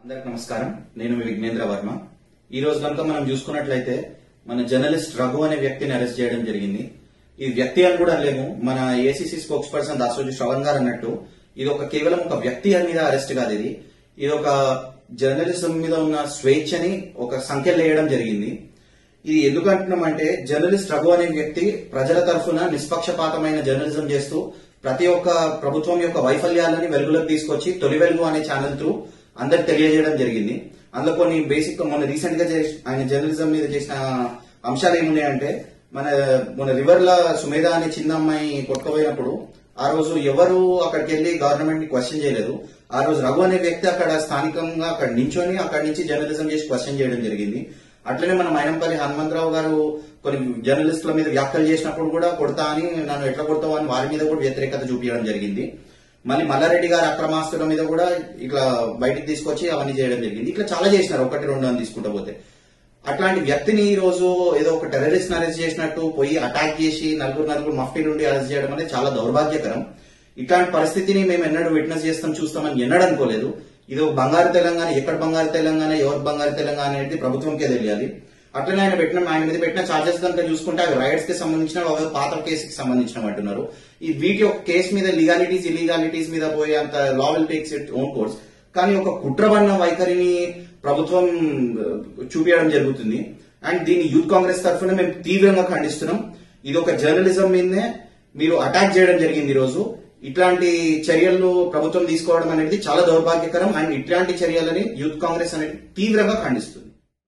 అందరికి నమస్కారం నేను మీ విఘ్నేంద్ర వర్మ ఈ రోజు కనుక మనం చూసుకున్నట్లయితే మన జర్నలిస్ట్ రఘు అనే వ్యక్తిని అరెస్ట్ చేయడం జరిగింది ఈ వ్యక్తి అని కూడా లేము మన ACC spokesperson Dasoju Sravan గారు అన్నట్టు ఇది ఒక కేవలం ఒక వ్యక్తి మీద అరెస్ట్ కాదు ఇది ఇది ఒక జర్నలిజం మీద ఉన్న స్వేచ్ఛని ఒక సంఖ్యలు వేయడం జరిగింది ఇది ఎందుకు అంటున్నామంటే జర్నలిస్ట్ రఘు అనే వ్యక్తి ప్రజల తరఫున నిష్పక్షపాతమైన జర్నలిజం చేస్తూ ప్రతి ఒక్క ప్రభుత్వం యొక్క వైఫల్యాలని వెలుగులోకి తీసుకొచ్చి తొలి వెలుగు అనే ఛానల్ త్రూ అందరికి తెలియజేయడం జరిగింది అందులో కొన్ని బేసిక్ మొన్న రీసెంట్ గా చేసి- ఆయన జర్నలిజం మీద చేసిన అంశాలు ఏమున్నాయంటే మన మన రివర్ ల సుమేధ అనే చిన్న అమ్మాయి కొట్టుకుపోయినప్పుడు ఆ రోజు ఎవరు అక్కడికి వెళ్లి గవర్నమెంట్ ని క్వశ్చన్ చేయలేదు ఆ రోజు రఘు అనే వ్యక్తి అక్కడ స్థానికంగా అక్కడ నించొని అక్కడి నుంచి జర్నలిజం చేసి క్వశ్చన్ చేయడం జరిగింది అట్లనే మన మైనంపల్లి హనుమంతరావు గారు కొన్ని జర్నలిస్టుల మీద వ్యాఖ్యలు చేసినప్పుడు కూడా కొడతా అని నన్ను ఎట్లా కొడతావు అని వారి మీద కూడా వ్యతిరేకత చూపించడం జరిగింది మళ్ళీ మల్లారెడ్డి గారి అక్రమాస్తుల మీద కూడా ఇట్లా బయటికి తీసుకొచ్చి అవన్నీ చేయడం జరిగింది ఇట్లా చాలా చేసినారు ఒకటి రెండు అని తీసుకుంటా పోతే అట్లాంటి వ్యక్తిని ఈ రోజు ఏదో ఒక టెర్రరిస్ట్ అరెస్ట్ చేసినట్టు పోయి అటాక్ చేసి నలుగురు నలుగురు మఫ్టీ నుండి అరెస్ట్ చేయడం అనేది చాలా దౌర్భాగ్యకరం ఇట్లాంటి పరిస్థితిని మేము ఎన్నడూ విట్నెస్ చేస్తాం చూస్తామని ఎన్నడూ అనుకోలేదు ఇది ఒక బంగారు తెలంగాణ ఎక్కడ బంగారు తెలంగాణ ఎవరు బంగారు తెలంగాణ అనేది ప్రభుత్వంకే తెలియాలి అట్లనే ఆయన పెట్టిన ఆయన మీద పెట్టిన చార్జెస్ కనుక చూసుకుంటే అవి రైట్స్ కి సంబంధించిన అవి పాత కేసుకి సంబంధించిన అంటున్నారు ఈ వీటి ఒక కేసు మీద లీగాలిటీస్ ఇలీగాలిటీస్ మీద పోయే అంత law will takes it own course కానీ ఒక కుట్రబన్న వైఖరిని ప్రభుత్వం ఆ, చూపించడం జరుగుతుంది అండ్ దీన్ని యూత్ కాంగ్రెస్ తరఫున మేము తీవ్రంగా ఖండిస్తున్నాం ఇది ఒక జర్నలిజం మీదనే మీరు అటాక్ చేయడం జరిగింది ఈ రోజు ఇట్లాంటి చర్యలు ప్రభుత్వం తీసుకోవడం అనేది చాలా దౌర్భాగ్యకరం అండ్ ఇట్లాంటి చర్యలని యూత్ కాంగ్రెస్ అనేది తీవ్రంగా ఖండిస్తుంది